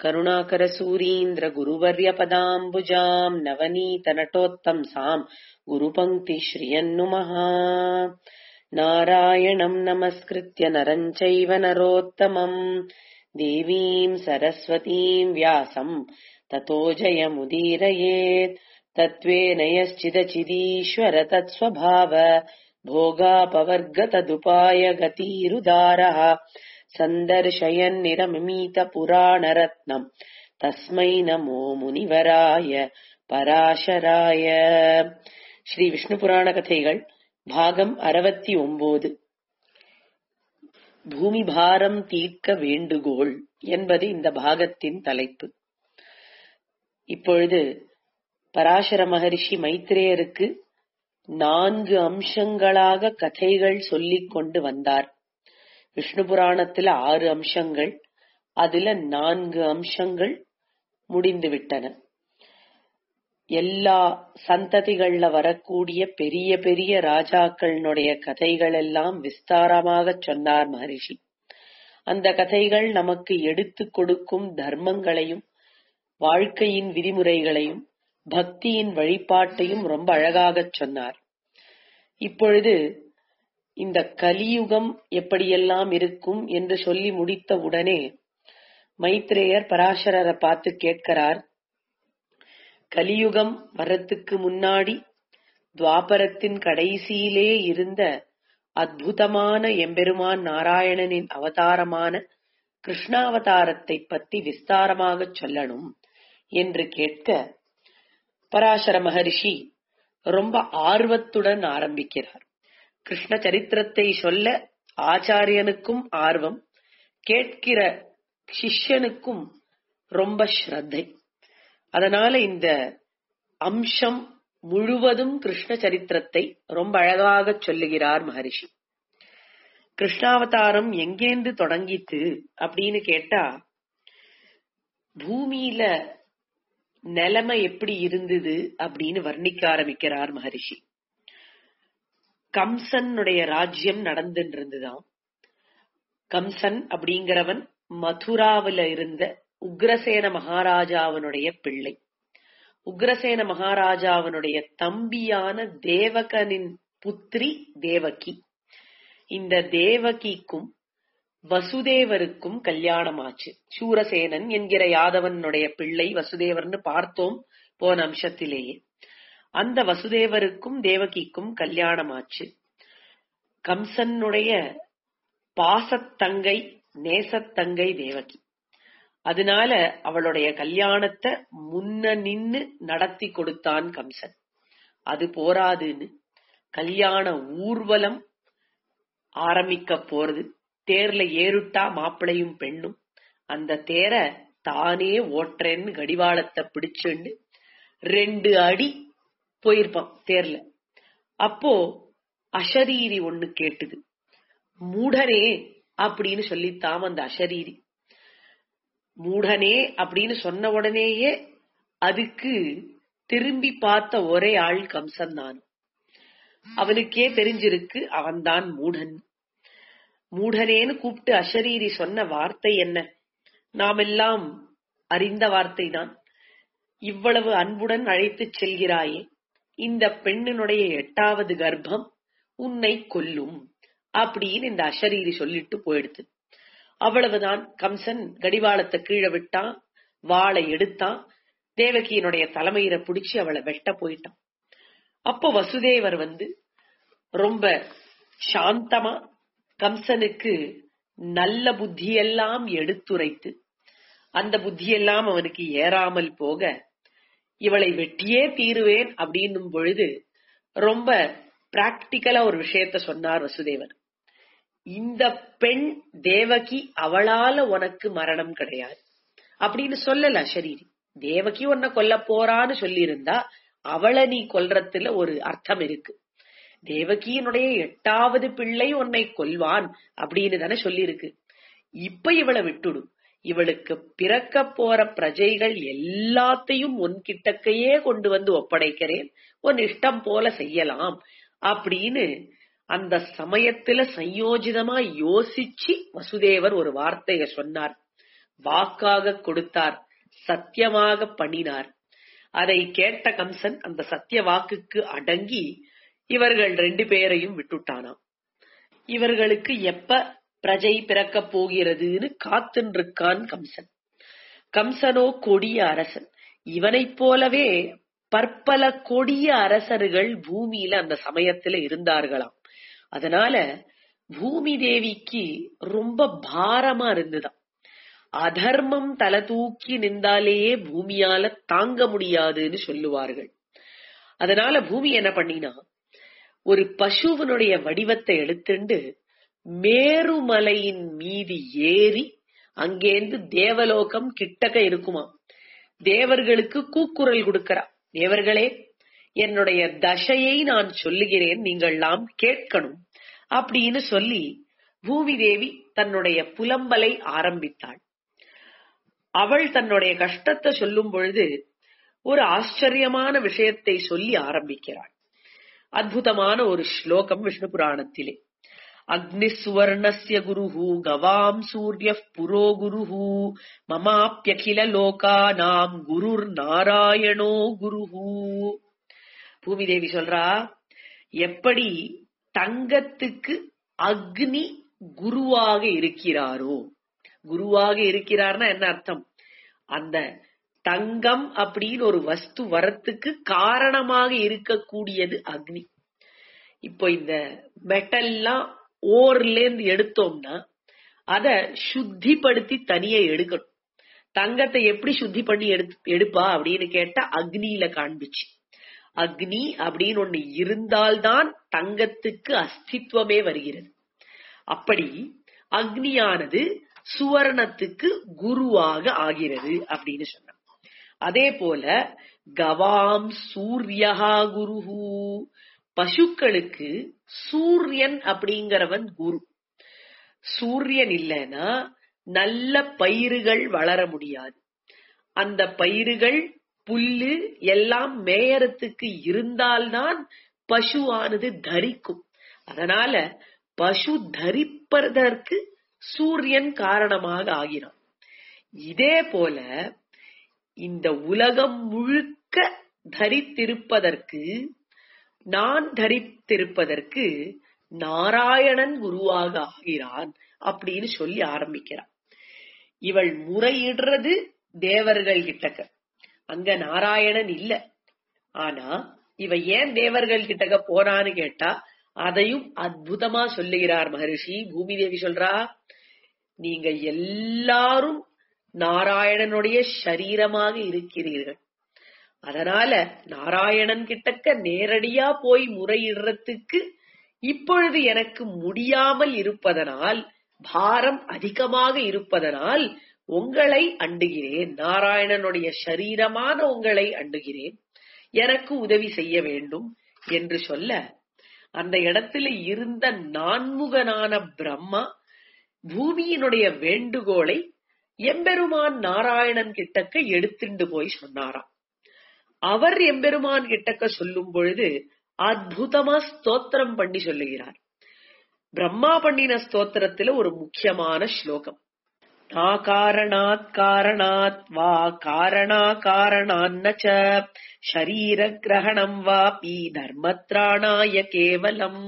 करुणाकरसूरीन्द्रगुरुवर्यपदाम्बुजाम् नवनीतनटोत्तंसाम् गुरुपङ्क्तिश्रियन्नुमः नारायणम् नमस्कृत्य नरम् चैव नरोत्तमम् देवीम् सरस्वतीम् व्यासम् ततो जयमुदीरयेत् तत्त्वेन यश्चिदचिदीश्वर तत्स्वभाव भोगापवर्गतदुपाय गतिरुदारः सन्दर्शयन्निरमिमीतपुराणरत्नम् तस्मै नमो முனிவராய பராசராய ஸ்ரீ விஷ்ணு புராண கதைகள் பாகம் அறுபத்தி ஒன்பது பூமி பாரம் தீர்க்க வேண்டுகோள் என்பது இந்த பாகத்தின் தலைப்பு இப்பொழுது பராசர மகரிஷி மைத்ரேயருக்கு நான்கு அம்சங்களாக கதைகள் சொல்லிக் கொண்டு வந்தார் விஷ்ணு புராணத்துல ஆறு அம்சங்கள் அதுல நான்கு அம்சங்கள் முடிந்து விட்டன எல்லா சந்ததிகள்ல வரக்கூடிய பெரிய பெரிய ராஜாக்களினுடைய கதைகள் எல்லாம் விஸ்தாரமாக சொன்னார் மகரிஷி அந்த கதைகள் நமக்கு எடுத்து கொடுக்கும் தர்மங்களையும் வாழ்க்கையின் விதிமுறைகளையும் பக்தியின் வழிபாட்டையும் ரொம்ப அழகாகச் சொன்னார் இப்பொழுது இந்த கலியுகம் எப்படியெல்லாம் இருக்கும் என்று சொல்லி முடித்த உடனே மைத்ரேயர் பராசரரை பார்த்து கேட்கிறார் கலியுகம் வர்றதுக்கு முன்னாடி துவாபரத்தின் கடைசியிலே இருந்த அற்புதமான எம்பெருமான் நாராயணனின் அவதாரமான கிருஷ்ணாவதாரத்தை பத்தி விஸ்தாரமாக சொல்லணும் என்று கேட்க பராசர மகரிஷி ரொம்ப ஆர்வத்துடன் ஆரம்பிக்கிறார் கிருஷ்ண சரித்திரத்தை சொல்ல ஆச்சாரியனுக்கும் ஆர்வம் கேட்கிற சிஷ்யனுக்கும் ரொம்ப ஸ்ரத்தை அதனால இந்த அம்சம் முழுவதும் கிருஷ்ண சரித்திரத்தை ரொம்ப அழகாக சொல்லுகிறார் மகரிஷி கிருஷ்ணாவதாரம் எங்கேந்து தொடங்கித்து அப்படின்னு கேட்டா பூமியில நிலைமை எப்படி இருந்தது அப்படின்னு வர்ணிக்க ஆரம்பிக்கிறார் மகரிஷி கம்சனுடைய ராஜ்யம் நடந்துட்டு இருந்துதான் கம்சன் அப்படிங்கிறவன் மதுராவில இருந்த உக்ரசேன மகாராஜாவனுடைய பிள்ளை உக்ரசேன மகாராஜாவனுடைய தம்பியான தேவகனின் புத்திரி தேவகி இந்த தேவகிக்கும் வசுதேவருக்கும் கல்யாணம் ஆச்சு சூரசேனன் என்கிற யாதவனுடைய பிள்ளை வசுதேவர்னு பார்த்தோம் போன அம்சத்திலேயே அந்த வசுதேவருக்கும் தேவகிக்கும் கல்யாணம் ஆச்சு கம்சனுடைய பாசத்தங்கை நேசத்தங்கை தேவகி அதனால அவளுடைய கல்யாணத்தை முன்ன நின்னு நடத்தி கொடுத்தான் கம்சன் அது போராதுன்னு கல்யாண ஊர்வலம் ஆரம்பிக்க போறது தேர்ல ஏறுட்டா மாப்பிளையும் பெண்ணும் அந்த தேர தானே ஓட்டுறேன்னு கடிவாளத்தை பிடிச்சுண்டு ரெண்டு அடி போயிருப்பான் தேர்ல அப்போ அஷரீரி ஒண்ணு கேட்டுது மூடனே அப்படின்னு சொல்லித்தாம் அந்த அஷரீரி மூடனே அப்படின்னு சொன்ன உடனேயே அதுக்கு திரும்பி பார்த்த ஒரே ஆள் கம்சன் தான் அவனுக்கே தெரிஞ்சிருக்கு அவன்தான் மூடன் மூடனேன்னு கூப்பிட்டு அஷரீரி சொன்ன வார்த்தை என்ன நாமெல்லாம் அறிந்த வார்த்தை தான் இவ்வளவு அன்புடன் அழைத்துச் செல்கிறாயே இந்த பெண்ணினுடைய எட்டாவது கர்ப்பம் உன்னை கொல்லும் அப்படின்னு இந்த அஷரீரி சொல்லிட்டு போயிடுது அவ்வளவுதான் கம்சன் கடிவாளத்தை கீழே விட்டான் வாளை எடுத்தான் தேவகியினுடைய தலைமையில புடிச்சு அவளை வெட்ட போயிட்டான் அப்போ வசுதேவர் வந்து ரொம்ப சாந்தமா கம்சனுக்கு நல்ல புத்தியெல்லாம் எடுத்துரைத்து அந்த புத்தியெல்லாம் அவனுக்கு ஏறாமல் போக இவளை வெட்டியே தீருவேன் அப்படின்னும் பொழுது ரொம்ப பிராக்டிக்கலா ஒரு விஷயத்த சொன்னார் வசுதேவர் இந்த பெண் தேவகி அவளால உனக்கு மரணம் கிடையாது அப்படின்னு சொல்லல ஷரீரி தேவகி உன்னை கொல்ல போறான்னு சொல்லியிருந்தா அவளை நீ கொல்றதுல ஒரு அர்த்தம் இருக்கு தேவகியினுடைய எட்டாவது பிள்ளை உன்னை கொல்வான் அப்படின்னு தானே சொல்லியிருக்கு இப்ப இவளை விட்டுடும் இவளுக்கு பிறக்க போற பிரஜைகள் எல்லாத்தையும் உன் கிட்டக்கையே கொண்டு வந்து ஒப்படைக்கிறேன் உன் இஷ்டம் போல செய்யலாம் அப்படின்னு அந்த சமயத்துல சயோஜிதமா யோசிச்சு வசுதேவர் ஒரு வார்த்தைய சொன்னார் வாக்காக கொடுத்தார் சத்தியமாக பண்ணினார் அதை கேட்ட கம்சன் அந்த சத்திய வாக்குக்கு அடங்கி இவர்கள் ரெண்டு பேரையும் விட்டுட்டானாம் இவர்களுக்கு எப்ப பிரஜை பிறக்கப் போகிறதுன்னு காத்துருக்கான் கம்சன் கம்சனோ கொடிய அரசன் இவனைப் போலவே பற்பல கொடிய அரசர்கள் பூமியில அந்த சமயத்துல இருந்தார்களாம் அதனால பூமி தேவிக்கு ரொம்ப பாரமா இருந்துதாம் அதர்மம் தலை தூக்கி நின்றாலேயே பூமியால தாங்க முடியாதுன்னு சொல்லுவார்கள் அதனால பூமி என்ன பண்ணினா ஒரு பசுவனுடைய வடிவத்தை எடுத்துண்டு மேருமலையின் மீது ஏறி அங்கேந்து தேவலோகம் கிட்டக்க இருக்குமா தேவர்களுக்கு கூக்குரல் கொடுக்கிறா தேவர்களே என்னுடைய தசையை நான் சொல்லுகிறேன் நீங்கள்லாம் கேட்கணும் அப்படின்னு சொல்லி பூமி தேவி தன்னுடைய புலம்பலை ஆரம்பித்தாள் அவள் தன்னுடைய கஷ்டத்தை சொல்லும் பொழுது ஒரு ஆச்சரியமான விஷயத்தை சொல்லி ஆரம்பிக்கிறாள் அற்புதமான ஒரு ஸ்லோகம் விஷ்ணு புராணத்திலே அக்னிசுவர்ணஸ்ய குருஹு கவாம் சூரிய புரோ குருஹு மமாப்யகில லோகானாம் குருர் நாராயணோ குருஹு பூமி தேவி சொல்றா எப்படி தங்கத்துக்கு அக்னி குருவாக இருக்கிறாரோ குருவாக இருக்கிறார்னா என்ன அர்த்தம் அந்த தங்கம் அப்படின்னு ஒரு வஸ்து வரத்துக்கு காரணமாக இருக்கக்கூடியது அக்னி இப்போ இந்த மெட்டல்லாம் ஓர்ல இருந்து எடுத்தோம்னா அத சுத்திப்படுத்தி தனியா எடுக்கணும் தங்கத்தை எப்படி சுத்தி பண்ணி எடுத்து எடுப்பா அப்படின்னு கேட்டா அக்னியில காண்பிச்சு அக்னி அப்படின்னு ஒண்ணு இருந்தால்தான் தங்கத்துக்கு அஸ்தித்வமே வருகிறது அப்படி அக்னியானது சுவர்ணத்துக்கு குருவாக ஆகிறது அப்படின்னு சொன்னான் அதே போல கவாம் சூரியஹா குருஹு பசுக்களுக்கு சூரியன் அப்படிங்கிறவன் குரு சூரியன் இல்லைன்னா நல்ல பயிர்கள் வளர முடியாது அந்த பயிர்கள் புல்லு எல்லாம் மேயறத்துக்கு இருந்தால்தான் பசுவானது தரிக்கும் அதனால பசு தரிப்பதற்கு சூரியன் காரணமாக ஆகிறான் இதே போல இந்த உலகம் முழுக்க தரித்திருப்பதற்கு நான் தரித்திருப்பதற்கு நாராயணன் குருவாக ஆகிறான் அப்படின்னு சொல்லி ஆரம்பிக்கிறான் இவள் முறையிடுறது தேவர்கள் கிட்டக்க அங்க நாராயணன் இல்ல ஆனா இவ ஏன் தேவர்கள் கிட்டக்க போறான்னு கேட்டா அதையும் அற்புதமா சொல்லுகிறார் மகரிஷி பூமி தேவி சொல்றா நீங்க எல்லாரும் நாராயணனுடைய சரீரமாக இருக்கிறீர்கள் அதனால நாராயணன் கிட்டக்க நேரடியா போய் முறையிடுறதுக்கு இப்பொழுது எனக்கு முடியாமல் இருப்பதனால் பாரம் அதிகமாக இருப்பதனால் உங்களை அண்டுகிறேன் நாராயணனுடைய சரீரமான உங்களை அண்டுகிறேன் எனக்கு உதவி செய்ய வேண்டும் என்று சொல்ல அந்த இடத்துல இருந்த நான்முகனான பிரம்மா பூமியினுடைய வேண்டுகோளை எம்பெருமான் நாராயணன் கிட்டக்க எடுத்துண்டு போய் சொன்னாராம் அவர் எம்பெருமான் கிட்டக்க சொல்லும் பொழுது அற்புதமா ஸ்தோத்திரம் பண்ணி சொல்லுகிறார் பிரம்மா பண்ணின ஸ்தோத்திரத்துல ஒரு முக்கியமான ஸ்லோகம் நாகாரணாத் காரணாத் வா காரணா காரணான்ன ச ஷரீர கிரகணம் வாபி தர்மத்ராணாய கேவலம்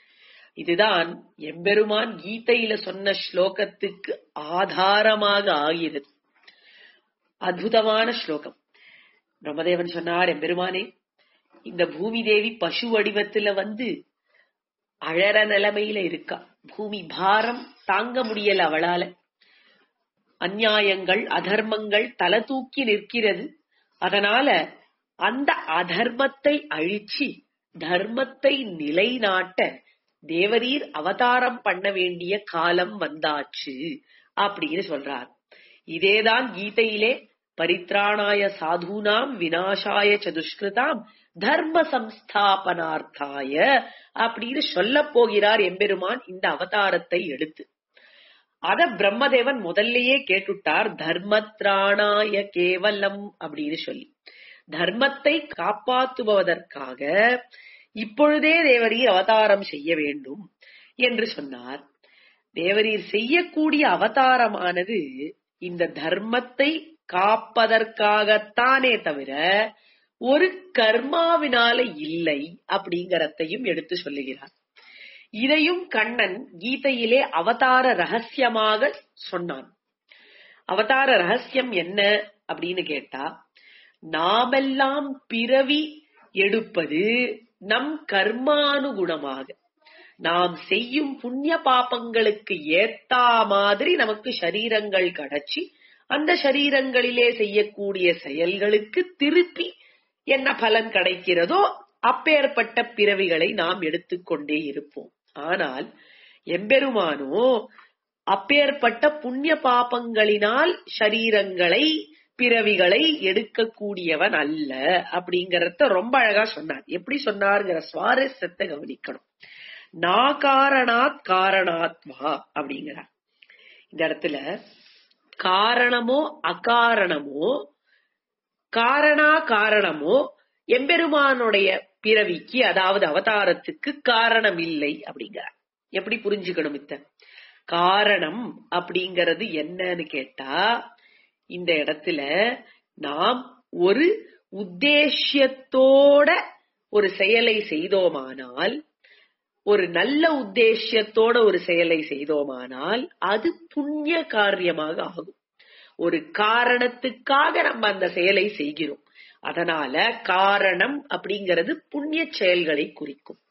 இதுதான் எம்பெருமான் கீதையில சொன்ன ஸ்லோகத்துக்கு ஆதாரமாக ஆகிறது அற்புதமான ஸ்லோகம் பிரம்மதேவன் சொன்னார் எம்பெருமானே இந்த பூமி தேவி பசு வடிவத்துல வந்து அழற நிலைமையில இருக்கா பூமி பாரம் தாங்க முடியல அவளால அந்நியாயங்கள் அதர்மங்கள் தலை தூக்கி நிற்கிறது அதனால அந்த அதர்மத்தை அழிச்சு தர்மத்தை நிலைநாட்ட தேவரீர் அவதாரம் பண்ண வேண்டிய காலம் வந்தாச்சு அப்படின்னு சொல்றார் இதேதான் கீதையிலே பரித்ராணாய சாதுனாம் வினாசாய சதுஷ்கிருதாம் தர்ம சம்ஸ்தாபனார்த்தாய அப்படின்னு சொல்ல போகிறார் எம்பெருமான் இந்த அவதாரத்தை எடுத்து அத பிரம்மதேவன் முதல்லயே கேட்டுட்டார் தர்மத்ராணாய கேவலம் அப்படின்னு சொல்லி தர்மத்தை காப்பாற்றுவதற்காக இப்பொழுதே தேவரீர் அவதாரம் செய்ய வேண்டும் என்று சொன்னார் தேவரீர் செய்யக்கூடிய அவதாரமானது இந்த தர்மத்தை காப்பதற்காகத்தானே தவிர ஒரு கர்மாவினால இல்லை அப்படிங்கறதையும் எடுத்து சொல்லுகிறார் இதையும் கண்ணன் கீதையிலே அவதார ரகசியமாக சொன்னான் அவதார ரகசியம் என்ன அப்படின்னு கேட்டா நாமெல்லாம் பிறவி எடுப்பது நம் கர்மானுகுணமாக நாம் செய்யும் புண்ணிய பாபங்களுக்கு ஏத்தா மாதிரி நமக்கு சரீரங்கள் கிடைச்சி அந்த சரீரங்களிலே செய்யக்கூடிய செயல்களுக்கு திருப்பி என்ன பலன் கிடைக்கிறதோ அப்பேற்பட்ட பிறவிகளை நாம் எடுத்துக்கொண்டே இருப்போம் ஆனால் எம்பெருமானோ அப்பேற்பட்ட புண்ணிய பாபங்களினால் சரீரங்களை பிறவிகளை எடுக்கக்கூடியவன் அல்ல அப்படிங்கறத ரொம்ப அழகா சொன்னார் எப்படி சொன்னார்ங்கிற சுவாரஸ்யத்தை கவனிக்கணும் நாகாரணாத் காரணாத்மா அப்படிங்கிறார் இந்த இடத்துல காரணமோ அகாரணமோ காரணா காரணமோ எம்பெருமானுடைய பிறவிக்கு அதாவது அவதாரத்துக்கு காரணம் இல்லை அப்படிங்கிறார் எப்படி புரிஞ்சுக்கணும் இத்த காரணம் அப்படிங்கறது என்னன்னு கேட்டா இந்த இடத்துல நாம் ஒரு உத்தேசியத்தோட ஒரு செயலை செய்தோமானால் ஒரு நல்ல உத்தேசியத்தோட ஒரு செயலை செய்தோமானால் அது புண்ணிய காரியமாக ஆகும் ஒரு காரணத்துக்காக நம்ம அந்த செயலை செய்கிறோம் அதனால காரணம் அப்படிங்கிறது புண்ணிய செயல்களை குறிக்கும்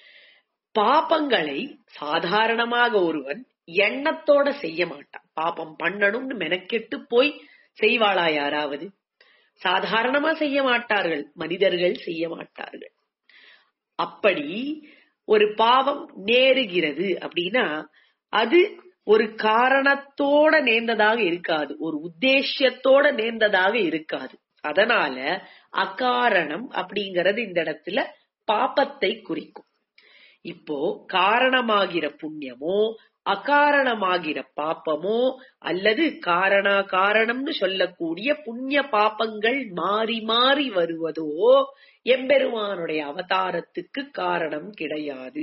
பாபங்களை சாதாரணமாக ஒருவன் எண்ணத்தோட செய்ய மாட்டான் பாபம் பண்ணணும்னு மெனக்கெட்டு போய் செய்வாளா யாராவது சாதாரணமா செய்ய மாட்டார்கள் மனிதர்கள் செய்ய மாட்டார்கள் அப்படி ஒரு பாவம் நேருகிறது அப்படின்னா அது ஒரு காரணத்தோட நேர்ந்ததாக இருக்காது ஒரு உத்தேசியத்தோட நேர்ந்ததாக இருக்காது அதனால அகாரணம் அப்படிங்கறது இந்த இடத்துல பாப்பத்தை குறிக்கும் இப்போ காரணமாகிற புண்ணியமோ அகாரணமாகிற பாப்பமோ அல்லது காரணா காரணம்னு சொல்லக்கூடிய புண்ணிய பாப்பங்கள் மாறி மாறி வருவதோ எம்பெருமானுடைய அவதாரத்துக்கு காரணம் கிடையாது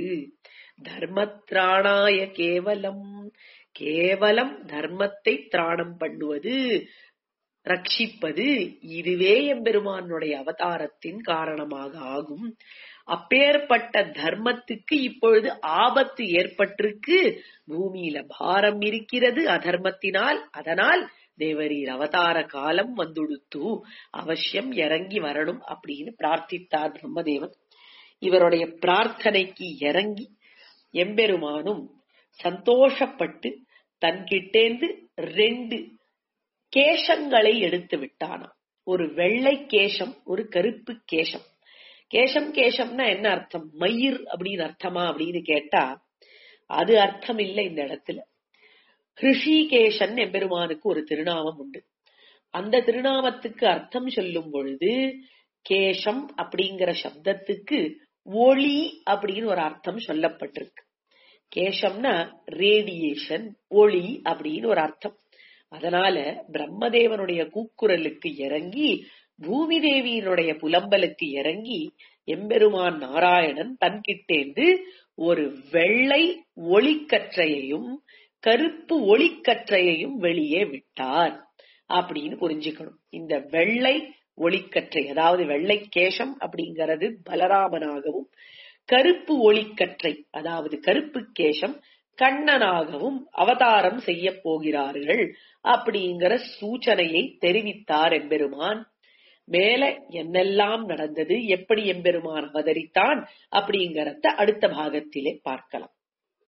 தர்மத்ராணாய கேவலம் கேவலம் தர்மத்தை திராணம் பண்ணுவது ரட்சிப்பது இதுவே எம்பெருமானுடைய அவதாரத்தின் காரணமாக ஆகும் அப்பேற்பட்ட தர்மத்துக்கு இப்பொழுது ஆபத்து ஏற்பட்டிருக்கு பூமியில பாரம் இருக்கிறது அதர்மத்தினால் அதனால் தேவரீர் அவதார காலம் வந்துடுத்து அவசியம் இறங்கி வரணும் அப்படின்னு பிரார்த்தித்தார் பிரம்மதேவன் இவருடைய பிரார்த்தனைக்கு இறங்கி எம்பெருமானும் சந்தோஷப்பட்டு தன்கிட்டேந்து ரெண்டு கேசங்களை எடுத்து விட்டானாம் ஒரு வெள்ளை கேசம் ஒரு கருப்பு கேசம் கேசம் கேசம்னா என்ன அர்த்தம் மயிர் அப்படின்னு அர்த்தமா அப்படின்னு கேட்டா அது அர்த்தம் இல்லை இந்த இடத்துல ஹிருஷிகேஷன் எம்பெருமானுக்கு ஒரு திருநாமம் உண்டு அந்த திருநாமத்துக்கு அர்த்தம் சொல்லும் பொழுது கேசம் அப்படிங்கிற சப்தத்துக்கு ஒளி அப்படின்னு ஒரு அர்த்தம் சொல்லப்பட்டிருக்கு கேசம்னா ரேடியேஷன் ஒளி அப்படின்னு ஒரு அர்த்தம் அதனால பிரம்மதேவனுடைய கூக்குரலுக்கு இறங்கி பூமி தேவியினுடைய புலம்பலுக்கு இறங்கி எம்பெருமான் நாராயணன் தன்கிட்டேந்து ஒரு வெள்ளை ஒளிக்கற்றையையும் கருப்பு ஒளிக்கற்றையையும் வெளியே விட்டார் அப்படின்னு புரிஞ்சுக்கணும் இந்த வெள்ளை ஒளிக்கற்றை அதாவது வெள்ளை கேசம் அப்படிங்கிறது பலராமனாகவும் கருப்பு ஒளிக்கற்றை அதாவது கருப்பு கேசம் கண்ணனாகவும் அவதாரம் செய்ய போகிறார்கள் அப்படிங்கிற சூச்சனையை தெரிவித்தார் எம்பெருமான் மேல என்னெல்லாம் நடந்தது எப்படி எம்பெருமான் அவதரித்தான் அப்படிங்கறத அடுத்த பாகத்திலே பார்க்கலாம்